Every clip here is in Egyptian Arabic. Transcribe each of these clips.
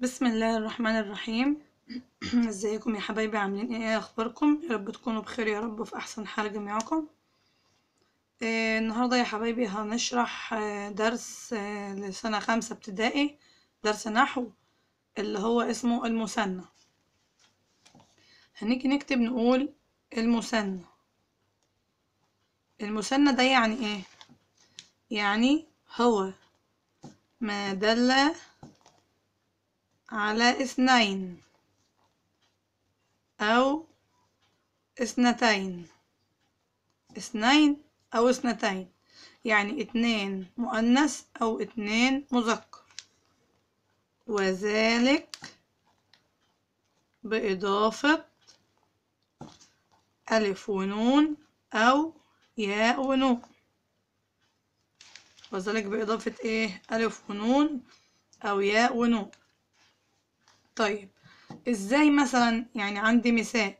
بسم الله الرحمن الرحيم ازيكم يا حبايبي عاملين ايه اخباركم يا رب تكونوا بخير يا رب في احسن حال جميعكم آه النهارده يا حبايبي هنشرح آه درس آه لسنة خمسة ابتدائي درس نحو اللي هو اسمه المثنى هنيجي نكتب نقول المثنى المثنى ده يعني ايه يعني هو ما دل على اثنين أو اثنتين اثنين أو اثنتين يعني اتنين مؤنث أو اتنين مذكر وذلك بإضافة ألف ونون أو ياء ونون وذلك بإضافة إيه ألف ونون أو ياء ونون طيب ازاي مثلا يعني عندي مثال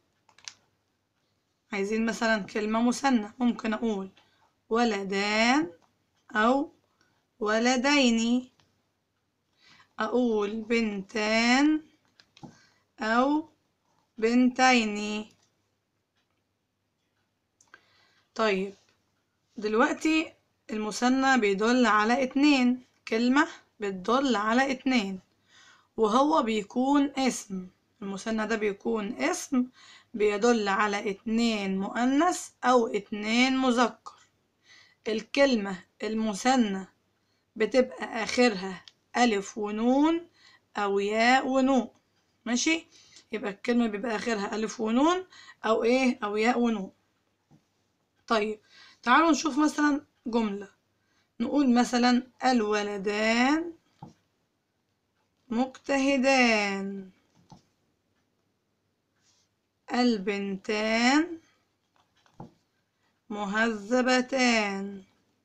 عايزين مثلا كلمة مثنى ممكن اقول ولدان او ولدين اقول بنتان او بنتين طيب دلوقتي المثنى بيدل على اتنين كلمة بتدل على اتنين وهو بيكون اسم المثنى ده بيكون اسم بيدل على اتنين مؤنث أو اتنين مذكر الكلمة المثنى بتبقى آخرها ألف ونون أو ياء ونون ماشي يبقى الكلمة بيبقى آخرها ألف ونون أو إيه أو ياء ونون طيب تعالوا نشوف مثلا جملة نقول مثلا الولدان مجتهدان البنتان مهذبتان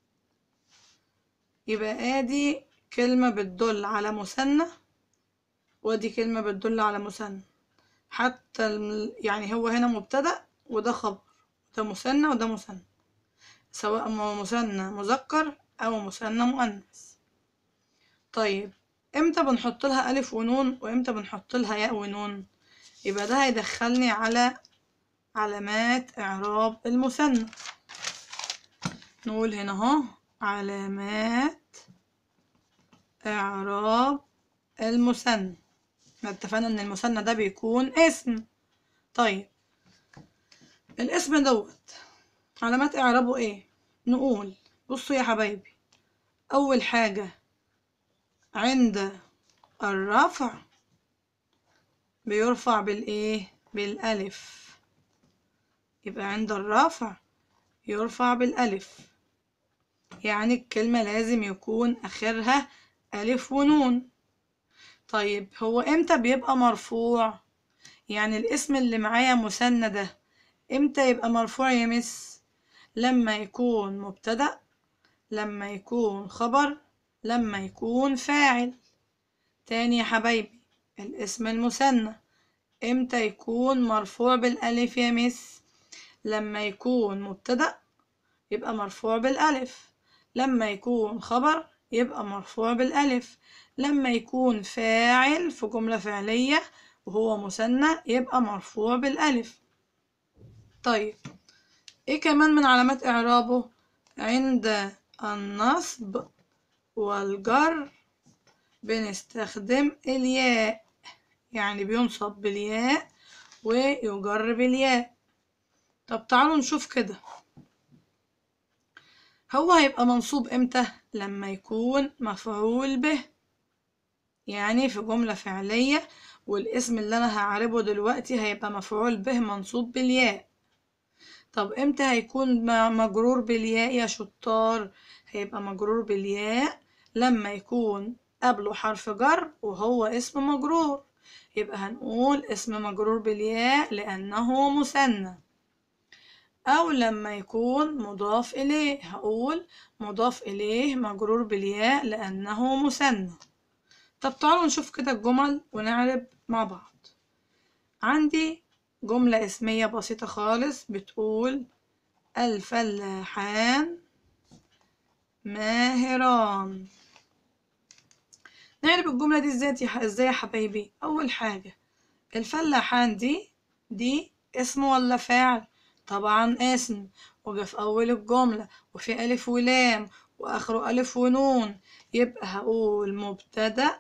يبقى ادي كلمة بتدل على مثنى ودي كلمة بتدل على مثنى حتى الم... يعني هو هنا مبتدأ وده خبر ده مثنى وده مثنى سواء مثنى مذكر أو مثنى مؤنث طيب امتى بنحط لها ألف ونون وامتى بنحط لها ياء ونون يبقى ده هيدخلني على علامات إعراب المثنى نقول هنا اهو علامات إعراب المثنى احنا اتفقنا ان المثنى ده بيكون اسم طيب الاسم دوت علامات إعرابه ايه نقول بصوا يا حبايبي أول حاجة عند الرفع بيرفع بالايه بالالف يبقى عند الرفع يرفع بالالف يعني الكلمة لازم يكون اخرها الف ونون طيب هو امتى بيبقى مرفوع يعني الاسم اللي معايا مثنى ده امتى يبقى مرفوع يا مس لما يكون مبتدأ لما يكون خبر لما يكون فاعل تاني يا حبايبي الاسم المثنى امتى يكون مرفوع بالالف يا مس لما يكون مبتدأ يبقى مرفوع بالالف لما يكون خبر يبقى مرفوع بالالف لما يكون فاعل في جملة فعلية وهو مثنى يبقى مرفوع بالالف طيب ايه كمان من علامات اعرابه عند النصب والجر بنستخدم الياء يعني بينصب بالياء ويجر بالياء طب تعالوا نشوف كده هو هيبقى منصوب امتى لما يكون مفعول به يعني في جملة فعلية والاسم اللي انا هعربه دلوقتي هيبقى مفعول به منصوب بالياء طب امتى هيكون مجرور بالياء يا شطار هيبقى مجرور بالياء لما يكون قبله حرف جر وهو اسم مجرور يبقى هنقول اسم مجرور بالياء لأنه مثنى أو لما يكون مضاف إليه هقول مضاف إليه مجرور بالياء لأنه مثنى طب تعالوا نشوف كده الجمل ونعرب مع بعض عندي جملة اسمية بسيطة خالص بتقول الفلاحان ماهران نعرف الجملة دي ازاي يا- ازاي يا حبايبي أول حاجة الفلاحان دي دي اسم ولا فعل طبعا اسم وجا في أول الجملة وفي ألف ولام وآخره ألف ونون يبقى هقول مبتدأ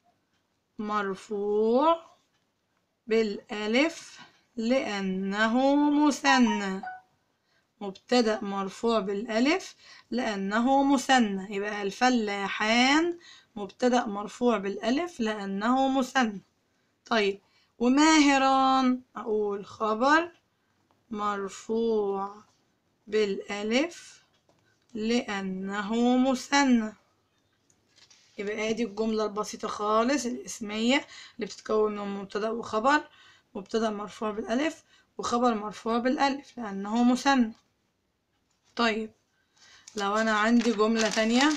مرفوع بالألف لأنه مثنى مبتدأ مرفوع بالألف لأنه مثنى يبقى الفلاحان مبتدأ مرفوع بالألف لأنه مثنى طيب وماهران أقول خبر مرفوع بالألف لأنه مثنى يبقى ادي الجملة البسيطة خالص الاسمية اللي بتتكون من مبتدأ وخبر مبتدأ مرفوع بالألف وخبر مرفوع بالألف لأنه مثنى طيب لو أنا عندي جملة تانية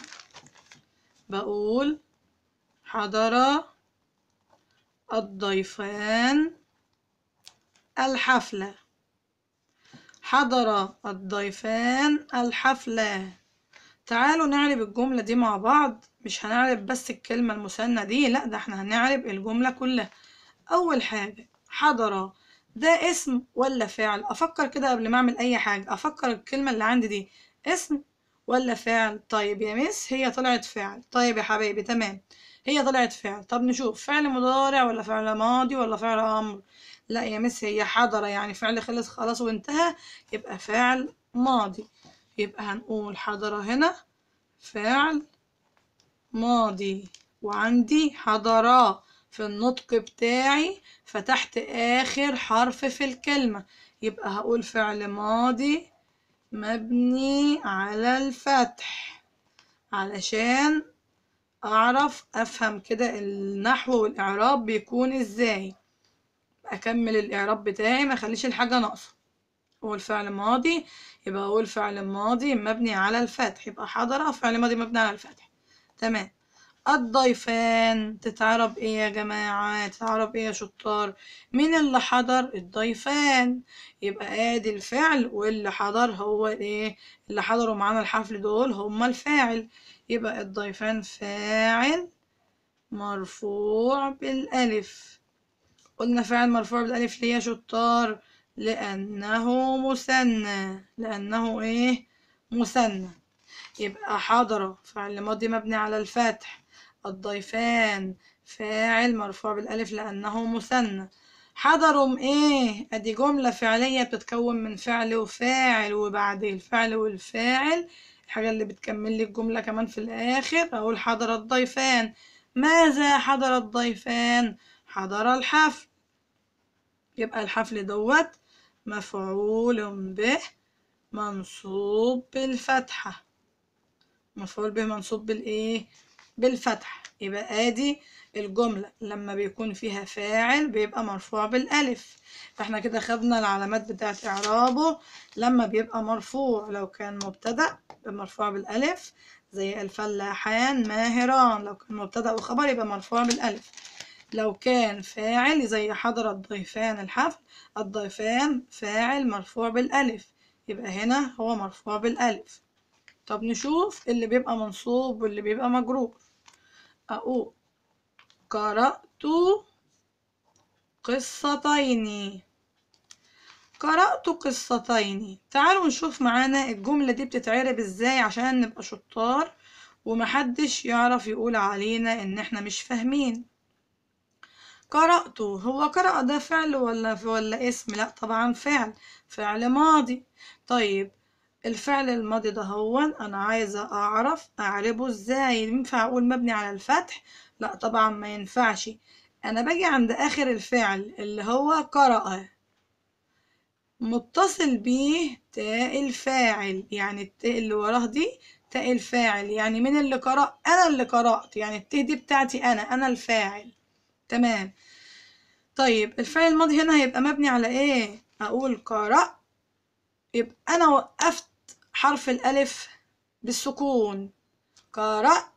بقول حضر الضيفان الحفلة حضر الضيفان الحفلة تعالوا نعرب الجملة دي مع بعض مش هنعرب بس الكلمة المثنى دي لا ده احنا هنعرب الجملة كلها أول حاجة حضر ده اسم ولا فعل أفكر كده قبل ما أعمل أي حاجة أفكر الكلمة اللي عندي دي اسم ولا فعل طيب يا مس هي طلعت فعل طيب يا حبايبي تمام هي طلعت فعل طب نشوف فعل مضارع ولا فعل ماضي ولا فعل أمر لا يا مس هي حضر يعني فعل خلص خلاص وانتهى يبقى فعل ماضي يبقى هنقول حضر هنا فعل ماضي وعندي حضرا في النطق بتاعي فتحت آخر حرف في الكلمة يبقى هقول فعل ماضي مبني على الفتح علشان أعرف أفهم كده النحو والإعراب بيكون إزاي أكمل الإعراب بتاعي ما أخليش الحاجة ناقصة أقول فعل ماضي يبقى أقول فعل ماضي مبني على الفتح يبقى حضر فعل ماضي مبني على الفتح تمام الضيفان تتعرب ايه يا جماعة تتعرب ايه يا شطار مين اللي حضر الضيفان يبقى ادي الفعل واللي حضر هو ايه اللي حضروا معانا الحفل دول هما الفاعل يبقى الضيفان فاعل مرفوع بالالف قلنا فاعل مرفوع بالالف ليه يا شطار لانه مثنى لانه ايه مثنى يبقى حضر فعل ماضي مبني على الفتح الضيفان فاعل مرفوع بالألف لأنه مثنى حضروا ايه ادي جملة فعلية بتتكون من فعل وفاعل وبعد الفعل والفاعل الحاجة اللي بتكمل لي الجملة كمان في الآخر أقول حضر الضيفان ماذا حضر الضيفان حضر الحفل يبقى الحفل دوت مفعول به منصوب بالفتحة مفعول به منصوب بالايه بالفتح يبقى ادي الجملة لما بيكون فيها فاعل بيبقى مرفوع بالالف فاحنا كده خدنا العلامات بتاعت اعرابه لما بيبقى مرفوع لو كان مبتدأ يبقى مرفوع بالالف زي الفلاحان ماهران لو كان مبتدأ وخبر يبقى مرفوع بالالف لو كان فاعل زي حضر الضيفان الحفل الضيفان فاعل مرفوع بالالف يبقى هنا هو مرفوع بالالف طب نشوف اللي بيبقى منصوب واللي بيبقى مجرور أقول قرأت قصتين قرأت قصتين تعالوا نشوف معانا الجملة دي بتتعرب ازاي عشان نبقى شطار ومحدش يعرف يقول علينا ان احنا مش فاهمين قرأت هو قرأ ده فعل ولا ولا اسم لا طبعا فعل فعل ماضي طيب الفعل الماضي ده هو انا عايزة اعرف اعربه ازاي ينفع اقول مبني على الفتح لا طبعا ما ينفعش انا باجي عند اخر الفعل اللي هو قرأ متصل بيه تاء الفاعل يعني التاء اللي وراه دي تاء الفاعل يعني مين اللي قرأ انا اللي قرأت يعني التاء دي بتاعتي انا انا الفاعل تمام طيب الفعل الماضي هنا هيبقى مبني على ايه اقول قرأ يبقى انا وقفت حرف الالف بالسكون قرأت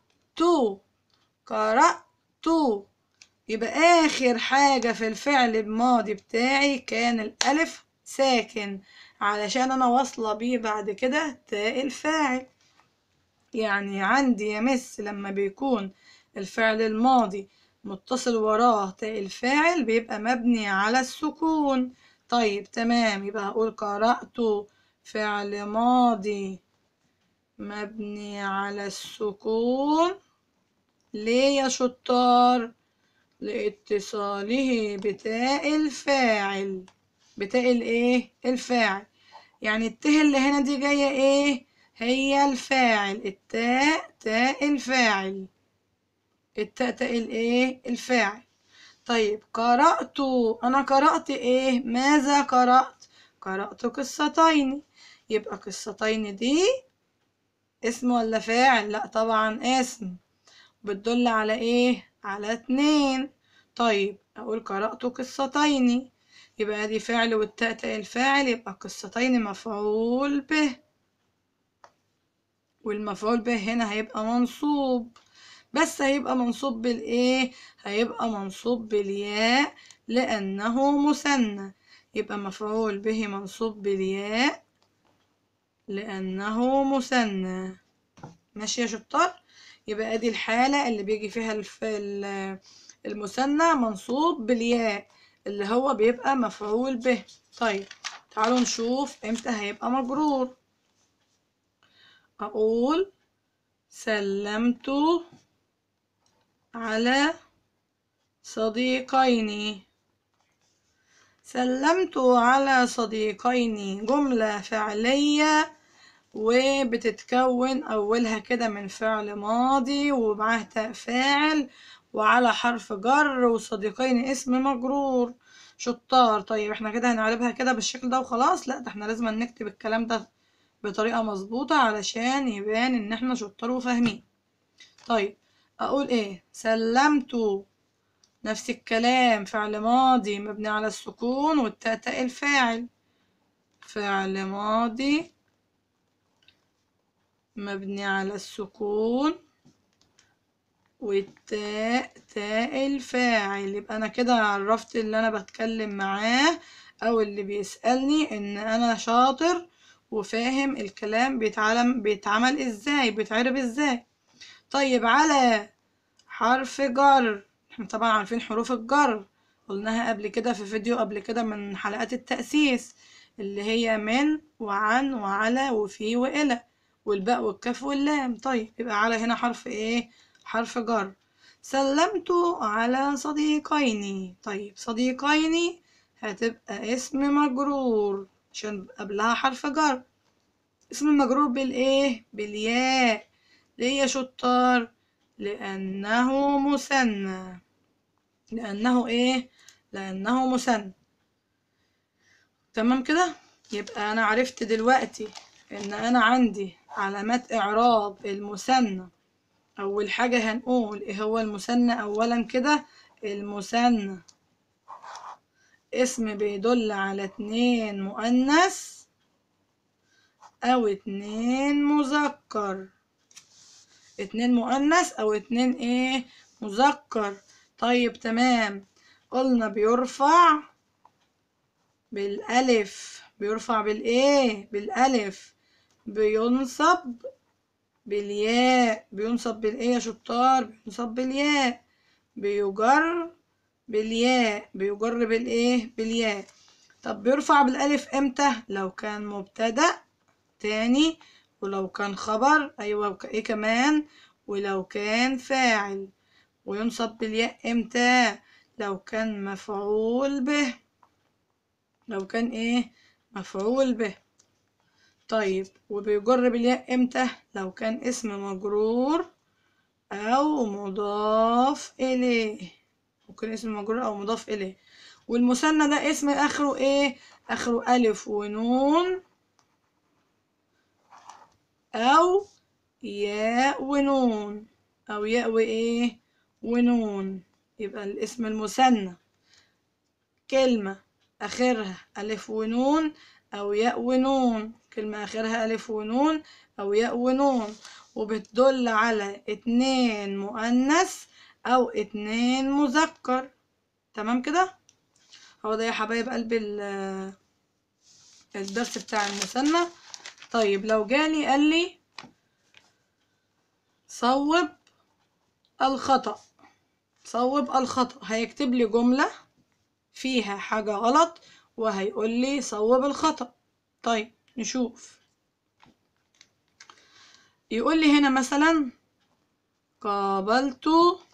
قرأت يبقى اخر حاجة في الفعل الماضي بتاعي كان الالف ساكن علشان انا واصلة بيه بعد كده تاء الفاعل يعني عندي يا مس لما بيكون الفعل الماضي متصل وراه تاء الفاعل بيبقى مبني على السكون طيب تمام يبقى هقول قرأت فعل ماضي مبني على السكون ليه يا شطار لاتصاله بتاء الفاعل بتاء الايه الفاعل يعني الته اللي هنا دي جايه ايه هي الفاعل التاء تاء الفاعل التاء تاء الايه الفاعل طيب قرأت انا قرأت ايه ماذا قرأت قرأت قصتين يبقى قصتين دي اسم ولا فاعل لا طبعا اسم بتدل على ايه على اتنين طيب اقول قرأت قصتين يبقى دي فعل والتاء تاء الفاعل يبقى قصتين مفعول به والمفعول به هنا هيبقى منصوب بس هيبقى منصوب بالايه هيبقى منصوب بالياء لانه مثنى يبقى مفعول به منصوب بالياء لانه مثنى ماشي يا شطار يبقى ادي الحالة اللي بيجي فيها الف... ال- المثنى منصوب بالياء اللي هو بيبقى مفعول به طيب تعالوا نشوف امتى هيبقى مجرور اقول سلمت على صديقين سلمت على صديقين جملة فعلية وبتتكون أولها كده من فعل ماضي ومعاه تاء فاعل وعلى حرف جر وصديقين اسم مجرور شطار طيب احنا كده هنعربها كده بالشكل ده وخلاص لا ده احنا لازم نكتب الكلام ده بطريقة مظبوطة علشان يبان ان احنا شطار وفاهمين طيب اقول ايه سلمت نفس الكلام فعل ماضي مبني على السكون والتاء تاء الفاعل فعل ماضي مبني على السكون والتاء تاء الفاعل يبقى انا كده عرفت اللي انا بتكلم معاه او اللي بيسألني ان انا شاطر وفاهم الكلام بيتعلم بيتعمل ازاي بيتعرب ازاي طيب على حرف جر احنا طبعا عارفين حروف الجر قلناها قبل كده في فيديو قبل كده من حلقات التأسيس اللي هي من وعن وعلى وفي وإلى والباء والكاف واللام طيب يبقى على هنا حرف ايه حرف جر سلمت على صديقين طيب صديقين هتبقى اسم مجرور عشان قبلها حرف جر اسم مجرور بالايه بالياء ليه يا شطار لأنه مثنى لأنه ايه لأنه مثنى تمام كده يبقى أنا عرفت دلوقتي إن أنا عندي علامات إعراب المثنى أول حاجة هنقول إيه هو المثنى أولا كده المثنى اسم بيدل على اتنين مؤنث أو اتنين مذكر اتنين مؤنث أو اتنين إيه مذكر طيب تمام قلنا بيرفع بالألف بيرفع بالإيه بالألف بينصب بالياء بينصب بالإيه يا شطار بينصب بالياء بيجر بالياء بيجر بالإيه بالياء طب بيرفع بالألف إمتى لو كان مبتدأ تاني ولو كان خبر أيوة وك- إيه كمان ولو كان فاعل وينصب بالياء إمتى لو كان مفعول به لو كان إيه مفعول به طيب وبيجر بالياء إمتى لو كان اسم مجرور أو مضاف إليه ممكن اسم مجرور أو مضاف إليه والمثنى ده اسم آخره إيه آخره ألف ونون أو ياء ونون أو ياء وإيه ونون يبقى الاسم المثنى كلمة آخرها ألف ونون أو ياء ونون كلمة آخرها ألف ونون أو ياء ونون وبتدل على اتنين مؤنث أو اتنين مذكر تمام كده هو ده يا حبايب قلب ال- الدرس بتاع المثنى طيب لو جالي قال لي صوب الخطأ صوب الخطأ هيكتب لي جملة فيها حاجة غلط وهيقول لي صوب الخطأ طيب نشوف يقول لي هنا مثلا قابلت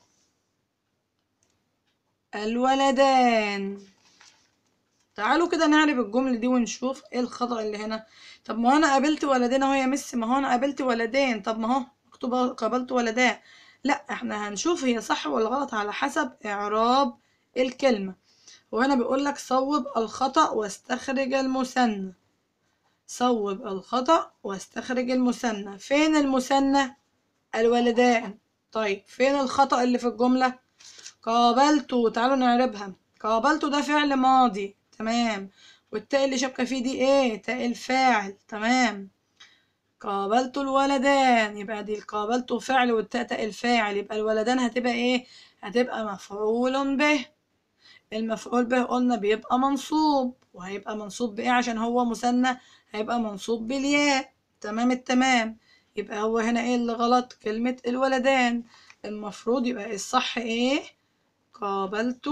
الولدان تعالوا كده نعرب الجملة دي ونشوف ايه الخطأ اللي هنا طب ما هو انا قابلت ولدين اهو يا مس ما هو انا قابلت ولدين طب ما هو مكتوب قابلت ولدان لا احنا هنشوف هي صح ولا غلط على حسب اعراب الكلمة وهنا بيقول لك صوب الخطأ واستخرج المثنى صوب الخطأ واستخرج المثنى فين المثنى الولدان طيب فين الخطأ اللي في الجملة قابلت تعالوا نعربها قابلت ده فعل ماضي تمام والتاء اللي شابكة فيه دي ايه تاء الفاعل تمام قابلت الولدان يبقى دي قابلت فعل والتاء تاء الفاعل يبقى الولدان هتبقى ايه هتبقى مفعول به المفعول به قلنا بيبقى منصوب وهيبقى منصوب بايه عشان هو مثنى هيبقى منصوب بالياء تمام التمام يبقى هو هنا ايه اللي غلط كلمة الولدان المفروض يبقى الصح ايه قابلت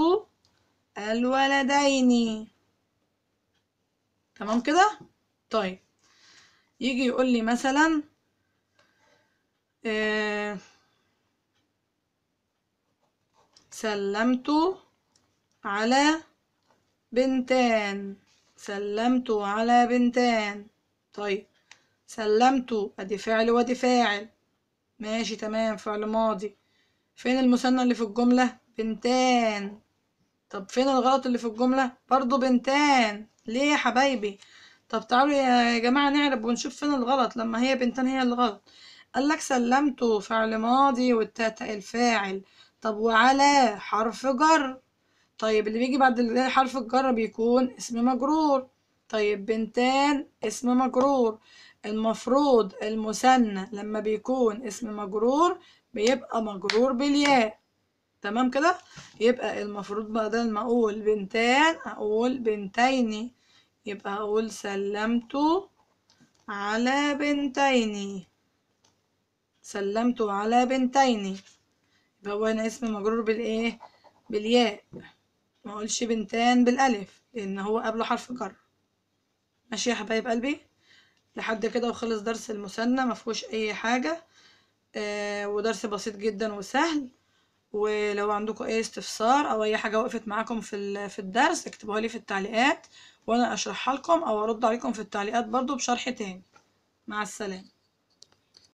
الولدين تمام كده طيب يجي يقول لي مثلا آه سلمت على بنتان سلمت على بنتان طيب سلمت ادي فعل وادي فاعل ماشي تمام فعل ماضي فين المثنى اللي في الجملة بنتان طب فين الغلط اللي في الجملة برضو بنتان ليه يا حبايبي طب تعالوا يا جماعة نعرب ونشوف فين الغلط لما هي بنتان هي الغلط قال لك سلمت فعل ماضي والتاء الفاعل طب وعلى حرف جر طيب اللي بيجي بعد حرف الجر بيكون اسم مجرور طيب بنتان اسم مجرور المفروض المثنى لما بيكون اسم مجرور بيبقى مجرور بالياء تمام كده يبقى المفروض بدل ما اقول بنتان اقول بنتين يبقى اقول سلمت على بنتين سلمت على بنتين يبقى هو هنا اسم مجرور بالايه بالياء ما اقولش بنتان بالالف لان هو قبله حرف جر ماشي يا حبايب قلبي لحد كده وخلص درس المثنى ما فيهوش اي حاجه آه ودرس بسيط جدا وسهل ولو عندكم اي استفسار او اي حاجه وقفت معاكم في في الدرس اكتبوها لي في التعليقات وانا اشرحها لكم او ارد عليكم في التعليقات برضو بشرح تاني مع السلامه